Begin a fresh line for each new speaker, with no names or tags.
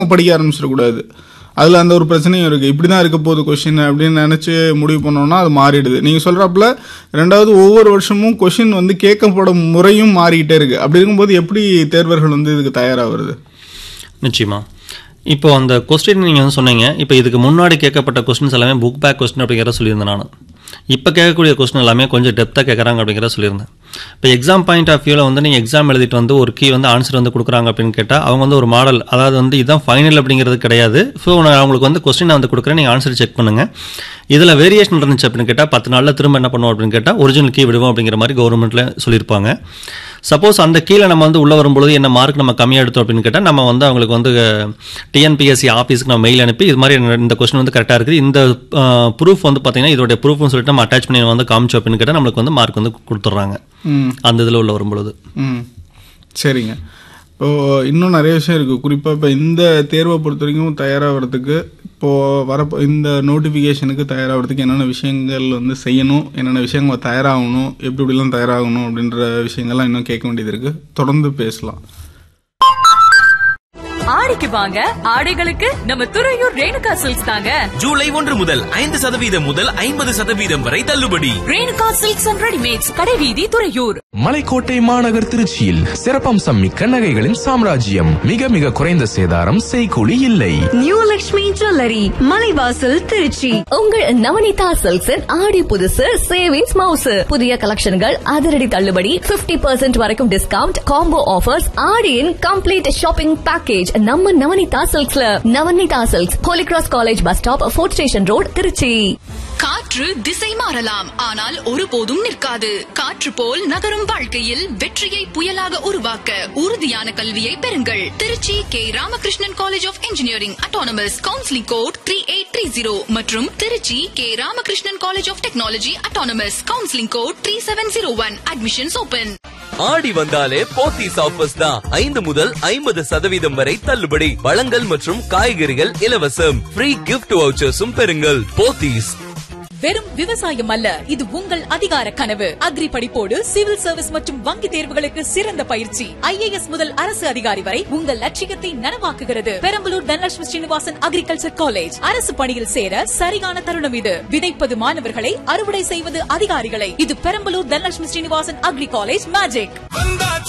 படிக்க ஆரம்பிச்சிடக்கூடாது அதில் அந்த ஒரு பிரச்சனையும் இருக்குது இப்படி தான் இருக்க போகுது கொஷின் அப்படின்னு நினச்சி முடிவு பண்ணோம்னா அது மாறிடுது நீங்கள் சொல்கிறாப்புல ரெண்டாவது ஒவ்வொரு வருஷமும் கொஷின் வந்து கேட்கப்படும் முறையும் மாறிக்கிட்டே இருக்குது அப்படி இருக்கும்போது எப்படி தேர்வர்கள் வந்து இதுக்கு தயாராகிறது
நிச்சயமா இப்போ அந்த கொஸ்டின் நீங்கள் வந்து சொன்னீங்க இப்போ இதுக்கு முன்னாடி கேட்கப்பட்ட கொஸ்டின்ஸ் எல்லாமே புக் பேக் கொஸ்டின் அப்படிங்கிற சொல்லியிருந்தேன் நான் இப்போ கேட்கக்கூடிய கொஸ்டின் எல்லாமே கொஞ்சம் டெப்த்தாக கேட்குறாங்க அப்படிங்கிற சொல்லியிருந்தேன் இப்போ எக்ஸாம் பாயிண்ட் ஆஃப் வியூவில் வந்து நீங்கள் எக்ஸாம் எழுதிட்டு வந்து ஒரு கீ வந்து ஆன்சர் வந்து கொடுக்குறாங்க அப்படின்னு கேட்டால் அவங்க வந்து ஒரு மாடல் அதாவது வந்து இதுதான் ஃபைனல் அப்படிங்கிறது கிடையாது ஸோ நான் அவங்களுக்கு வந்து கொஸ்டினை வந்து கொடுக்குறேன் நீங்கள் ஆன்சர் செக் பண்ணுங்கள் இதில் வேரியேஷன் இருந்துச்சு அப்படின்னு கேட்டால் பத்து நாளில் திரும்ப என்ன பண்ணுவோம் அப்படின்னு கேட்டால் ஒரிஜினல் கீ விடுவோம் அப்படிங்கிற மாதிரி கவர்மெண்ட்டில் சொல்லியிருப்பாங்க சப்போஸ் அந்த கீழே நம்ம வந்து உள்ளே வரும்பொழுது என்ன மார்க் நம்ம கம்மியாக எடுத்தோம் அப்படின்னு கேட்டால் நம்ம வந்து அவங்களுக்கு வந்து டிஎன்பிஎஸ்சி ஆஃபீஸ்க்கு நம்ம மெயில் அனுப்பி இது மாதிரி இந்த கொஸ்டின் வந்து கரெக்டாக இருக்குது இந்த ப்ரூஃப் வந்து பார்த்தீங்கன்னா இதோட ப்ரூஃப்னு சொல்லிட்டு நம்ம அட்டாச் பண்ணி வந்து காமிச்சோம் அப்படின்னு கேட்டால் நம்மளுக்கு வந்து மார்க் வந்து கொடுத்துட்றாங்க
ம்
அந்த இதில் உள்ள வரும்பொழுது
ம் சரிங்க இப்போ இன்னும் நிறைய விஷயம் இருக்குது குறிப்பாக இப்போ இந்த தேர்வை பொறுத்த வரைக்கும் தயாராகிறதுக்கு இப்போது வர இந்த நோட்டிஃபிகேஷனுக்கு தயாராகிறதுக்கு என்னென்ன விஷயங்கள் வந்து செய்யணும் என்னென்ன விஷயங்கள் தயாராகணும் எப்படி எப்படிலாம் தயாராகணும் அப்படின்ற விஷயங்கள்லாம் இன்னும் கேட்க வேண்டியது இருக்குது தொடர்ந்து பேசலாம்
ஆடிக்கு வாங்க ஆடைகளுக்கு நம்ம துறையூர் ரேணுகா சில்க்ஸ் தாங்க
ஜூலை ஒன்று முதல் ஐந்து சதவீதம் முதல் ஐம்பது சதவீதம் வரை தள்ளுபடி
ரேணுகா சில்க்ஸ் அண்ட் ரெடிமேட்ஸ் கடைவீதி துறையூர்
மலைக்கோட்டை மாநகர் திருச்சியில் சிறப்பம்சம் மிக்க நகைகளின் சாம்ராஜ்யம் மிக மிக குறைந்த சேதாரம் செய்கூலி இல்லை
நியூ லக்ஷ்மி ஜுவல்லரி மலைவாசல் திருச்சி
உங்கள் நவனிதா சில்க்ஸின் ஆடி புதுசு சேவிங்ஸ் மவுசு புதிய கலெக்ஷன்கள் அதிரடி தள்ளுபடி 50% பர்சன்ட் வரைக்கும் டிஸ்கவுண்ட் காம்போ ஆஃபர்ஸ் ஆடியின் கம்ப்ளீட் ஷாப்பிங் பேக்கேஜ் நம்ம நவனிதா சில்க்ஸ்ல Navanitha silks Holy Cross college bus stop fort station road Trichy
காற்று திசை மாறலாம் ஆனால் ஒருபோதும் நிற்காது காற்று போல் நகரும் வாழ்க்கையில் வெற்றியை புயலாக உருவாக்க உறுதியான கல்வியை பெறுங்கள் Trichy K Ramakrishnan college of engineering autonomous counselling code three eight three zero மற்றும் Trichy K Ramakrishnan college of technology autonomous counselling code three seven zero one admissions open
ஆடி வந்தாலே போத்தீஸ் ஆஃபர்ஸ் தான் ஐந்து முதல் ஐம்பது சதவீதம் வரை தள்ளுபடி பழங்கள் மற்றும் காய்கறிகள் இலவசம் ஃப்ரீ கிஃப்ட் வவுச்சர்ஸும் பெறுங்கள் போத்தீஸ்
வெறும் விவசாயம் அல்ல இது உங்கள் அதிகார கனவு அக்ரி படிப்போடு சிவில் சர்வீஸ் மற்றும் வங்கி தேர்வுகளுக்கு சிறந்த பயிற்சி ஐஏஎஸ் முதல் அரசு அதிகாரி வரை உங்கள் லட்சியத்தை நனவாக்குகிறது பெரம்பலூர் தனலட்சுமி ஸ்ரீனிவாசன் அக்ரிகல்ச்சர் காலேஜ் அரசு பணியில் சேர சரியான தருணம் இது விதைப்பது மாணவர்களை அறுவடை செய்வது அதிகாரிகளை இது Perambalur Dhanalakshmi Srinivasan agri college magic